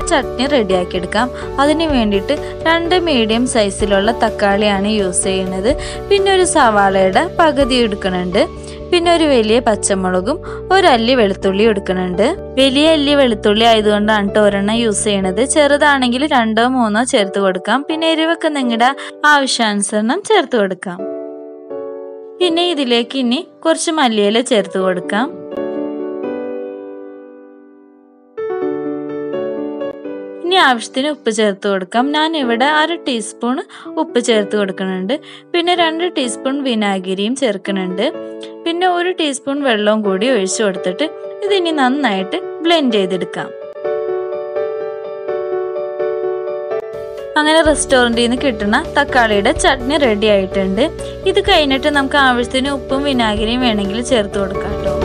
ചട്നി റെഡിയാക്കി എടുക്കാം അതിന് വേണ്ടിയിട്ട് രണ്ട് മീഡിയം സൈസിലുള്ള തക്കാളിയാണ് യൂസ് ചെയ്യുന്നത് പിന്നെ ഒരു സവാളയുടെ പകുതി എടുക്കുന്നുണ്ട് പിന്നെ ഒരു വലിയ പച്ചമുളകും ഒരല്ലി വെളുത്തുള്ളി എടുക്കുന്നുണ്ട് വലിയ അല്ലി വെളുത്തുള്ളി ആയതുകൊണ്ടാണ് കേട്ടോ ഒരെണ്ണം യൂസ് ചെയ്യണത് ചെറുതാണെങ്കിൽ രണ്ടോ മൂന്നോ ചേർത്ത് കൊടുക്കാം പിന്നെ എരിവൊക്കെ നിങ്ങളുടെ ആവശ്യാനുസരണം ചേർത്ത് കൊടുക്കാം പിന്നെ ഇതിലേക്ക് ഇനി കുറച്ച് മല്ലിയില ചേർത്ത് കൊടുക്കാം ഇനി ആവശ്യത്തിന് ഉപ്പ് ചേർത്ത് കൊടുക്കാം ഞാൻ ഇവിടെ അര ടീസ്പൂൺ ഉപ്പ് ചേർത്ത് കൊടുക്കുന്നുണ്ട് പിന്നെ രണ്ട് ടീസ്പൂൺ വിനാഗിരിയും ചേർക്കുന്നുണ്ട് പിന്നെ ഒരു ടീസ്പൂൺ വെള്ളവും കൂടി ഒഴിച്ചു കൊടുത്തിട്ട് ഇതിനി നന്നായിട്ട് ബ്ലെൻഡ് ചെയ്തെടുക്കാം അങ്ങനെ റെസ്റ്റോറൻറ്റിൽ നിന്ന് കിട്ടുന്ന തക്കാളിയുടെ ചട്നി റെഡി ആയിട്ടുണ്ട് ഇത് കഴിഞ്ഞിട്ട് നമുക്ക് ആവശ്യത്തിന് ഉപ്പും വിനാഗിരിയും വേണമെങ്കിൽ ചേർത്ത് കൊടുക്കാം കേട്ടോ